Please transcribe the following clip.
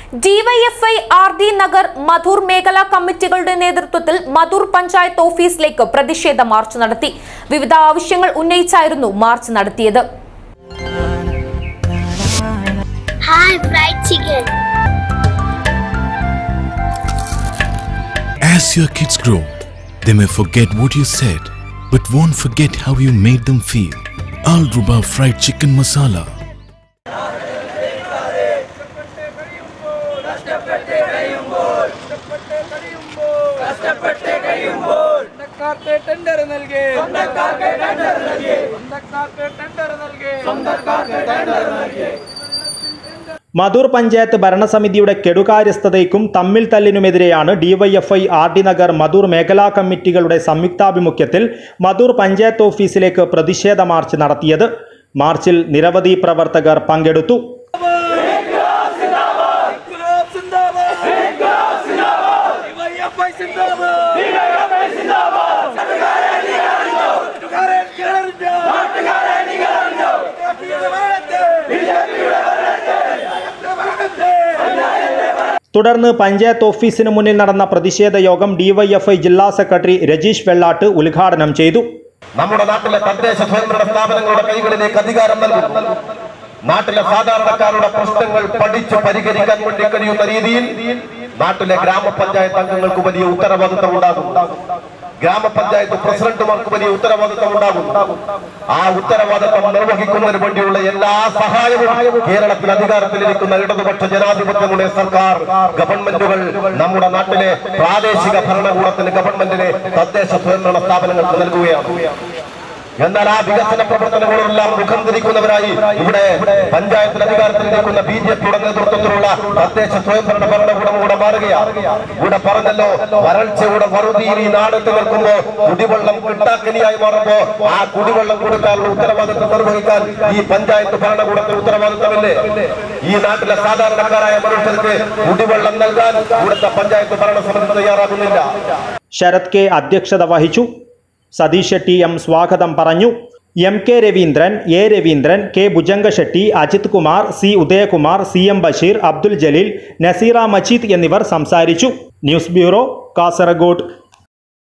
DYFI R D Nagar Madhur മേഖലാ കമ്മിറ്റികളുടെ നേതൃത്വത്തിൽ മധൂർ പഞ്ചായത്ത് ഓഫീസിലേക്ക് പ്രതിഷേധ മാർച്ച് നടത്തി വിവിധ ആവശ്യങ്ങൾ ഉന്നയിച്ചായിരുന്നു മാർച്ച് നടത്തിയത് Hi, fried chicken. As your kids grow, they may forget what you said, but won't forget how you made them feel. Al Ruba Fried Chicken Masala. സ്വന്തക്കാർക്ക് ടെൻഡർ നൽകി സ്വന്തക്കാർക്ക് ടെൻഡർ നൽകി സ്വന്തക്കാർക്ക് ടെൻഡർ നൽകി സ്വന്തക്കാർക്ക് ടെൻഡർ നൽകി മധൂർ പഞ്ചായത്ത് ഭരണസമിതിയുടെ കെടുകാര്യസ്ഥതയ്ക്കും തമ്മിൽ തല്ലിനുമെതിരെയാണ് DYFI R D Nagar Madhur മേഖലാ കമ്മിറ്റികളുടെ സംയുക്താഭിമുഖ്യത്തിൽ മധൂർ പഞ്ചായത്ത് ഓഫീസിലേക്ക് പ്രതിഷേധ മാർച്ച് നടത്തിയത് മാർച്ചിൽ നിരവധി പ്രവർത്തകർ പങ്കെടുത്തു ഇൻക്ലാബ് സിന്ദാബാദ് ഇൻക്ലാബ് സിന്ദാബാദ് ഡിവൈഎഫ്ഐ സിന്ദാബാദ് ഡിവൈഎഫ്ഐ സിന്ദാബാദ് നാട്ടുകാരെ നികാറിഞ്ഞോ നാട്ടുകാരെ നികാറിഞ്ഞോ നാട്ടുകാരെ നികാറിഞ്ഞോ ബിജെപിയുടെ ഭരണത്തെ ബിജെപിയുടെ ഭരണത്തെ ഭരണത്തെ തുടർന്ന് പഞ്ചായത്ത് ഓഫീസിന് മുന്നിൽ നടന്ന പ്രതിഷേധ യോഗം ഡിവൈഎഫ്ഐ ജില്ലാ സെക്രട്ടറി രജീഷ് വെള്ളാട്ട് ഉദ്ഘാടനം ചെയ്തു നമ്മുടെ നാട്ടിലെ തദ്ദേശ സ്വയംഭരണ സ്ഥാപനങ്ങളുടെ കൈകളിലേക്ക് അധികാരം നൽകും നാട്ടിലെ സാധാരണക്കാരുടെ പ്രശ്നങ്ങൾ പഠിച്ചു പരിഹരിക്കാൻ വേണ്ടി കഴിയുന്ന രീതിയിൽ നാട്ടിലെ ഗ്രാമപഞ്ചായത്ത് അംഗങ്ങൾക്ക് വലിയ ഉത്തരവാദിത്തം ഉണ്ടാകും ഗ്രാമപഞ്ചായത്ത് പ്രസിഡന്റുമാർക്ക് വലിയ ഉത്തരവാദിത്തം ഉണ്ടാകും ആ ഉത്തരവാദിത്തം നിർവഹിക്കുന്നതിന് വേണ്ടിയുള്ള എല്ലാ സഹായവും കേരളത്തിൽ അധികാരത്തിലിരിക്കുന്ന ഇടതുപക്ഷ ജനാധിപത്യങ്ങളുടെ സർക്കാർ ഗവൺമെന്റുകൾ നമ്മുടെ നാട്ടിലെ പ്രാദേശിക ഭരണകൂടത്തിന് ഗവൺമെന്റിന് തദ്ദേശ സ്വയംഭരണ സ്ഥാപനങ്ങൾക്ക് നൽകുകയാണ് എന്നാൽ ആ വികസന പ്രവർത്തനങ്ങളെല്ലാം മുഖം തിരിക്കുന്നവരായി ഇവിടെ പഞ്ചായത്തിൽ അധികാരത്തിലിരിക്കുന്ന ബി ജെ പിയുടെ നേതൃത്വത്തിലുള്ള തദ്ദേശ സ്വയംഭരണ ഭരണകൂടം കൂടെ മാറുകയാണ് ഇവിടെ പറഞ്ഞല്ലോ വരൾച്ചയുടെ വറുതിയിൽ ഈ നാടെത്തി നിൽക്കുമ്പോ കുടിവെള്ളം കിട്ടാക്കനിയായി മാറുമ്പോ ആ കുടിവെള്ളം കൊടുക്കാനുള്ള ഉത്തരവാദിത്വം നിർവഹിക്കാൻ ഈ പഞ്ചായത്ത് ഭരണകൂടത്തിന് ഉത്തരവാദിത്തമില്ലേ ഈ നാട്ടിലെ സാധാരണക്കാരായ മനുഷ്യർക്ക് കുടിവെള്ളം നൽകാൻ ഇവിടുത്തെ പഞ്ചായത്ത് ഭരണസമിതി തയ്യാറാകുന്നില്ല ശരത് കെ അധ്യക്ഷത വഹിച്ചു സതീഷ് ഷെട്ടി എം സ്വാഗതം പറഞ്ഞു M K Raveendran A Raveendran K Bhujanga Ajith Kumar C Udayakumar C M Basheer Abdul Jaleel Naseera Majeed എന്നിവർ സംസാരിച്ചു ന്യൂസ് ബ്യൂറോ കാസർഗോഡ്